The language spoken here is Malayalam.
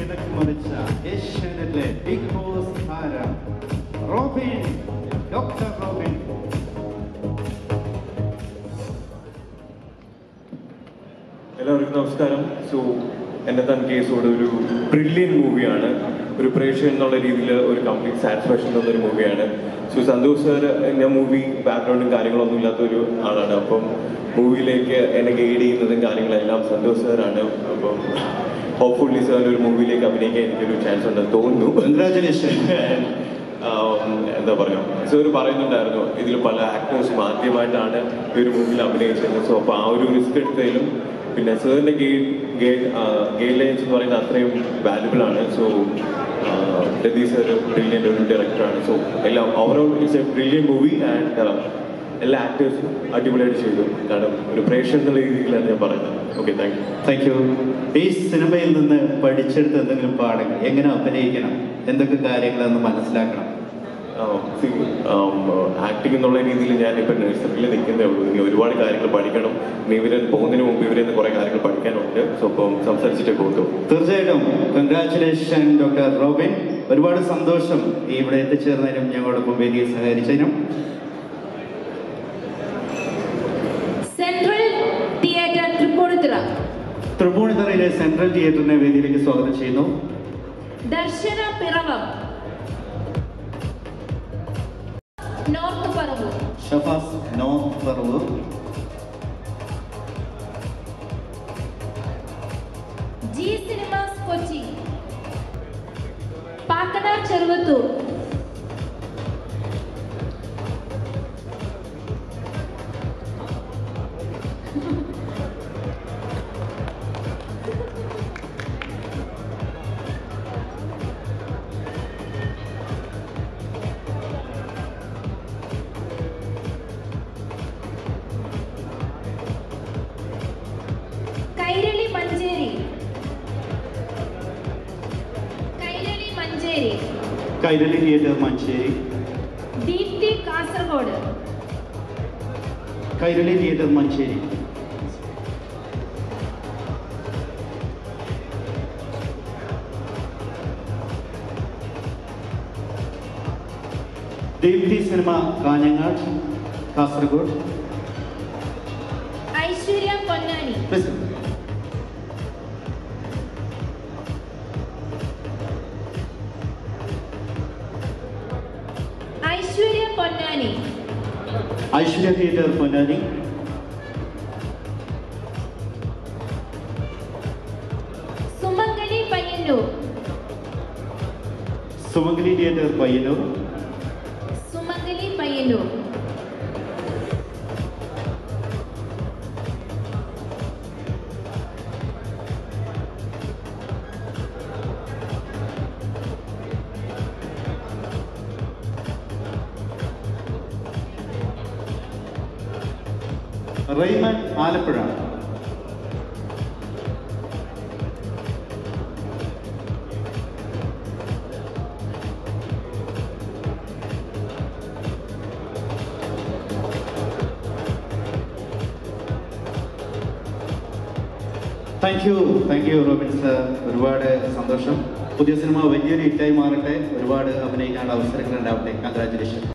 കീഴടക്കി മറിച്ച ഏഷ്യാനെറ്റിലെ ബിഗ് ബോസ് താരം റോബിൻ ഡോക്ടർ റോബിൻ എല്ലാവർക്കും നമസ്കാരം സോ എൻ്റെ താൻ കേസോട് ഒരു ബ്രില്യൻ മൂവിയാണ് ഒരു പ്രേക്ഷകൻ എന്നുള്ള രീതിയിൽ ഒരു കംപ്ലീറ്റ് സാറ്റിസ്ഫാക്ഷൻ തന്ന ഒരു മൂവിയാണ് സോ സന്തോഷ് സാർ ഞാൻ മൂവി ബാക്ക്ഗ്രൗണ്ടും കാര്യങ്ങളൊന്നും ഇല്ലാത്ത ഒരു ആളാണ് അപ്പം മൂവിയിലേക്ക് എന്നെ ഗൈഡ് ചെയ്യുന്നതും കാര്യങ്ങളെല്ലാം സന്തോഷ് സാറാണ് അപ്പം ഹോപ്പ്ഫുള്ളി സാർ ഒരു മൂവിയിലേക്ക് അഭിനയിക്കാൻ എനിക്കൊരു ചാൻസ് ഉണ്ടെന്ന് തോന്നുന്നു കൺഗ്രാചുലേഷൻ ആം, എന്താ പറയുക സാർ പറയുന്നുണ്ടായിരുന്നു ഇതിൽ പല ആക്ടേഴ്സും ആദ്യമായിട്ടാണ് ഈ ഒരു മൂവിയിൽ അഭിനയിച്ചത് സോ അപ്പോൾ ആ ഒരു റിസ്ക് എടുത്തതിലും പിന്നെ സാറിൻ്റെ ഗെയിം ഗെയിം ലൈൻസ് എന്ന് പറയുന്നത് അത്രയും വാല്യുബിൾ ആണ് സോ രതീഷ് സാർ ബ്രില്യൻ്റ് ഒരു ഡയറക്ടറാണ് സോ എല്ലാം overall it's a brilliant movie and എല്ലാ ആക്ടേഴ്സും അടിപൊളിയായിട്ട് ചെയ്തു കാരണം ഒരു പ്രേക്ഷകൻ എന്നുള്ള രീതിയിലാണ് ഞാൻ പറയുന്നത് okay thank you thank you ഈ സിനിമയിൽ നിന്ന് പഠിച്ചെടുത്ത എന്തെങ്കിലും പാഠങ്ങൾ എങ്ങനെ അഭിനയിക്കണം എന്തൊക്കെ കാര്യങ്ങളെന്ന് മനസ്സിലാക്കണം ആക്ടിംഗ് എന്നുള്ള രീതിയിൽ ഞാൻ ഇപ്പം നഴ്സറിയിൽ നിൽക്കുന്നേ ഉള്ളൂ ഇനി ഒരുപാട് കാര്യങ്ങൾ പഠിക്കണം ഇനി ഇവരെ പോകുന്നതിന് മുമ്പ് ഇവരെ കുറേ കാര്യങ്ങൾ പഠിക്കാനുണ്ട് സോ അപ്പം സംസാരിച്ചിട്ടേ പോകുന്നു തീർച്ചയായിട്ടും കൺഗ്രാറ്റുലേഷൻ ഡോക്ടർ റോബിൻ ഒരുപാട് സന്തോഷം ഈ ഇവിടെ എത്തിച്ചേർന്നതിനും ഞങ്ങളോടൊപ്പം വേദിയിൽ സഹകരിച്ചതിനും സെൻട്രൽ തിയേറ്റർ തൃപ്പൂണിത്തുറ തൃപ്പൂണിത്തുറയിലെ സെൻട്രൽ തിയേറ്ററിനെ വേദിയിലേക്ക് സ്വാഗതം ചെയ്യുന്നു Darshana Piravom north Paravur Shafas north Paravur G cinemas Kochi Pakkanar Cheruvathur Kairali Manjeri Kairali Manjeri Kairali theatre Manjeri Deepthi Kasaragod Kairali theatre Manjeri Deepthi cinema Kanhangad Kasaragod Aishwarya Ponnani Please. Aishwarya Ponnani Aishwarya theatre Ponnani Sumangali Payyanur Sumangali theatre Payyanur Sumangali Payyanur Raymond Alappuzha thank you thank you Robin sir ഒരുപാട് സന്തോഷം പുതിയ സിനിമ വലിയൊരു ഹിറ്റായി മാറട്ടെ ഒരുപാട് അഭിനയിക്കാനുള്ള അവസരങ്ങൾ ഉണ്ടാവട്ടെ കൺഗ്രാറ്റുലേഷൻ